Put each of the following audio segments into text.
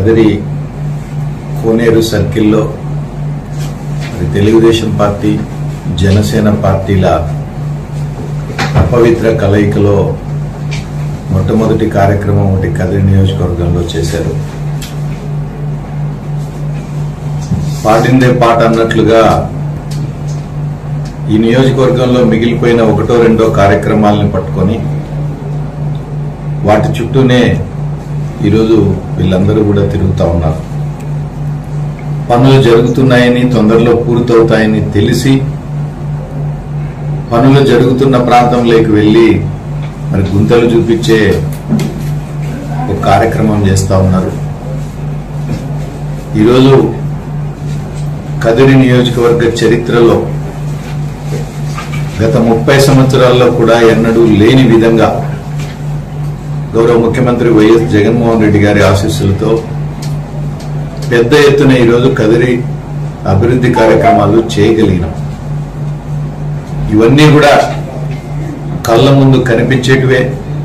కదిరి కోనేరు సర్కిల్లో మరి తెలుగుదేశం పార్టీ జనసేన పార్టీల అపవిత్ర కలయికలో మొట్టమొదటి కార్యక్రమం ఒకటి కదిరి నియోజకవర్గంలో చేశారు పాటిందే పాట అన్నట్లుగా ఈ నియోజకవర్గంలో మిగిలిపోయిన ఒకటో రెండో కార్యక్రమాలను పట్టుకొని వాటి చుట్టూనే ఈరోజు వీళ్ళందరూ కూడా తిరుగుతా ఉన్నారు పనులు జరుగుతున్నాయని తొందరలో పూర్తవుతాయని తెలిసి పనులు జరుగుతున్న ప్రాంతంలోకి వెళ్ళి మరి గుంతలు చూపించే ఒక కార్యక్రమం చేస్తా ఉన్నారు ఈరోజు కదిరి నియోజకవర్గ చరిత్రలో గత ముప్పై సంవత్సరాల్లో కూడా ఎన్నడూ లేని విధంగా గౌరవ ముఖ్యమంత్రి వైఎస్ జగన్మోహన్ రెడ్డి గారి ఆశీస్సులతో పెద్ద ఎత్తున ఈరోజు కదిరి అభివృద్ధి కార్యక్రమాలు చేయగలిగినాం ఇవన్నీ కూడా కళ్ళ ముందు కనిపించేటివే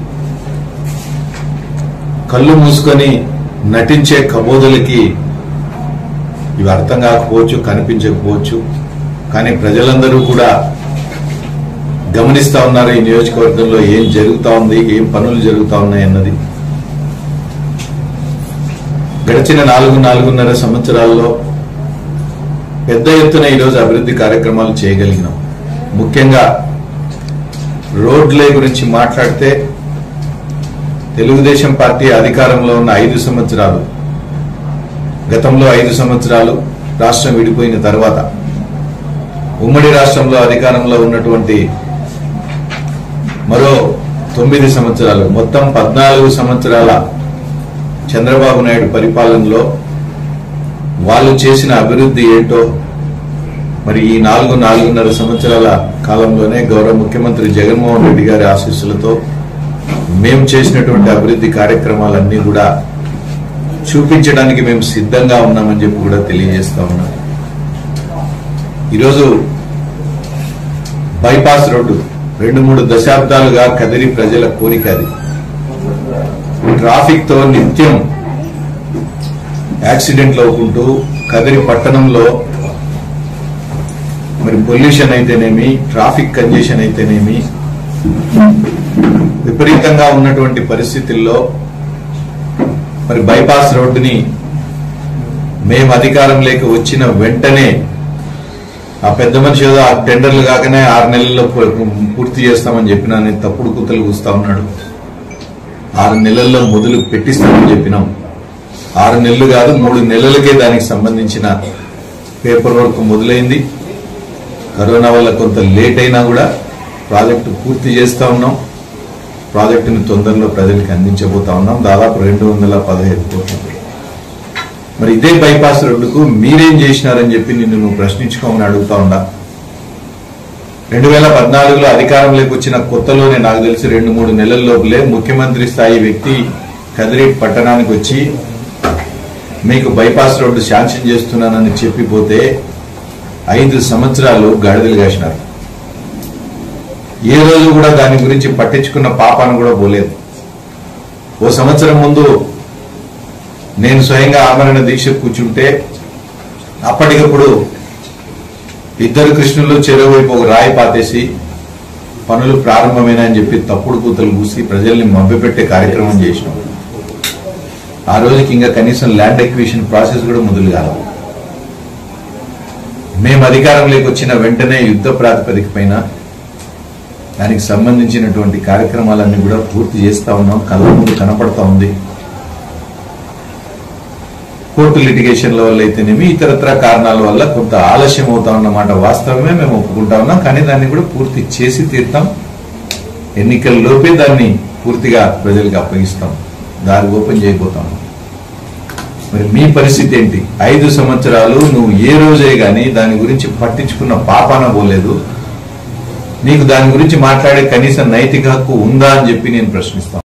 కళ్ళు మూసుకొని నటించే కబోదులకి ఇవి అర్థం కాకపోవచ్చు కనిపించకపోవచ్చు కానీ ప్రజలందరూ కూడా గమనిస్తా ఉన్నారు ఈ నియోజకవర్గంలో ఏం జరుగుతా ఉంది ఏం పనులు జరుగుతా ఉన్నాయి అన్నది గడిచిన నాలుగు నాలుగున్నర సంవత్సరాల్లో పెద్ద ఎత్తున ఈరోజు అభివృద్ధి కార్యక్రమాలు చేయగలిగినాం ముఖ్యంగా రోడ్లే గురించి మాట్లాడితే తెలుగుదేశం పార్టీ అధికారంలో ఉన్న ఐదు సంవత్సరాలు గతంలో ఐదు సంవత్సరాలు రాష్ట్రం విడిపోయిన తర్వాత ఉమ్మడి రాష్ట్రంలో అధికారంలో ఉన్నటువంటి మరో తొమ్మిది సంవత్సరాలు మొత్తం పద్నాలుగు సంవత్సరాల చంద్రబాబు నాయుడు పరిపాలనలో వాళ్ళు చేసిన అభివృద్ధి ఏంటో మరి ఈ నాలుగు నాలుగున్నర సంవత్సరాల కాలంలోనే గౌరవ ముఖ్యమంత్రి జగన్మోహన్ రెడ్డి గారి ఆశీస్సులతో మేము చేసినటువంటి అభివృద్ధి కార్యక్రమాలన్నీ కూడా చూపించడానికి మేము సిద్ధంగా ఉన్నామని చెప్పి కూడా తెలియజేస్తా ఉన్నాం ఈరోజు బైపాస్ రోడ్డు రెండు మూడు దశాబ్దాలుగా కదిరి ప్రజల కోరిక అది ట్రాఫిక్ తో నిత్యం యాక్సిడెంట్లు అవుకుంటూ కదిరి పట్టణంలో మరి పొల్యూషన్ అయితేనేమి ట్రాఫిక్ కంజెషన్ అయితేనేమి విపరీతంగా ఉన్నటువంటి పరిస్థితుల్లో మరి బైపాస్ రోడ్డుని మేము అధికారంలోకి వచ్చిన వెంటనే ఆ పెద్ద మనిషి ఏదో ఆ టెండర్లు కాకనే ఆరు నెలల్లో పూ- పూర్తి చేస్తామని చెప్పినా నేను తప్పుడు కూతలు కూస్తా ఉన్నాడు ఆరు నెలల్లో మొదలు పెట్టిస్తామని చెప్పినాం ఆరు నెలలు కాదు మూడు నెలలకే దానికి సంబంధించిన పేపర్ వర్క్ మొదలైంది కరోనా వల్ల కొంత లేట్ అయినా కూడా ప్రాజెక్టు పూర్తి చేస్తా ఉన్నాం ప్రాజెక్టుని తొందరలో ప్రజలకు అందించబోతా ఉన్నాం దాదాపు రెండు వందల పదహైదు కోట్ల మరి ఇదే బైపాస్ రోడ్డుకు మీరేం చేసినారని చెప్పి నిన్ను నువ్వు ప్రశ్నించుకోమని అడుగుతా ఉండా రెండు వేల పద్నాలుగులో అధికారంలోకి వచ్చిన కొత్తలోనే నాకు తెలిసి రెండు మూడు నెలల లోపలే ముఖ్యమంత్రి స్థాయి వ్యక్తి కదిరి పట్టణానికి వచ్చి మీకు బైపాస్ రోడ్డు శాంక్షన్ చేస్తున్నానని చెప్పిపోతే ఐదు సంవత్సరాలు గాడిదలు కాసినారు ఏ రోజు కూడా దాని గురించి పట్టించుకున్న పాపాను కూడా పోలేదు ఓ సంవత్సరం ముందు నేను స్వయంగా ఆమరణ దీక్ష కూర్చుంటే అప్పటికప్పుడు ఇద్దరు కృష్ణులు చెరువు వైపు ఒక రాయి పాతేసి పనులు ప్రారంభమైన అని చెప్పి తప్పుడు కూతలు కూసి ప్రజల్ని మభ్యపెట్టే కార్యక్రమం చేసినాం ఆ రోజుకి ఇంకా కనీసం ల్యాండ్ ఎక్విషన్ ప్రాసెస్ కూడా మొదలు కాదు మేము అధికారంలోకి వచ్చిన వెంటనే యుద్ధ ప్రాతిపదిక పైన దానికి సంబంధించినటువంటి కార్యక్రమాలన్నీ కూడా పూర్తి చేస్తా ఉన్నాం కళ్ళ ముందు కనపడతా ఉంది కోర్టు లిటిగేషన్ల వల్ల అయితేనేమి ఇతరత్ర కారణాల వల్ల కొంత ఆలస్యం అవుతా ఉన్నమాట వాస్తవమే మేము ఒప్పుకుంటా ఉన్నాం కానీ దాన్ని కూడా పూర్తి చేసి తీరుతాం ఎన్నికల లోపే దాన్ని పూర్తిగా ప్రజలకు అప్పగిస్తాం దారి ఓపెన్ చేయబోతాం మరి మీ పరిస్థితి ఏంటి ఐదు సంవత్సరాలు నువ్వు ఏ రోజే గాని దాని గురించి పట్టించుకున్న పాపాన పోలేదు నీకు దాని గురించి మాట్లాడే కనీస నైతిక హక్కు ఉందా అని చెప్పి నేను ప్రశ్నిస్తాను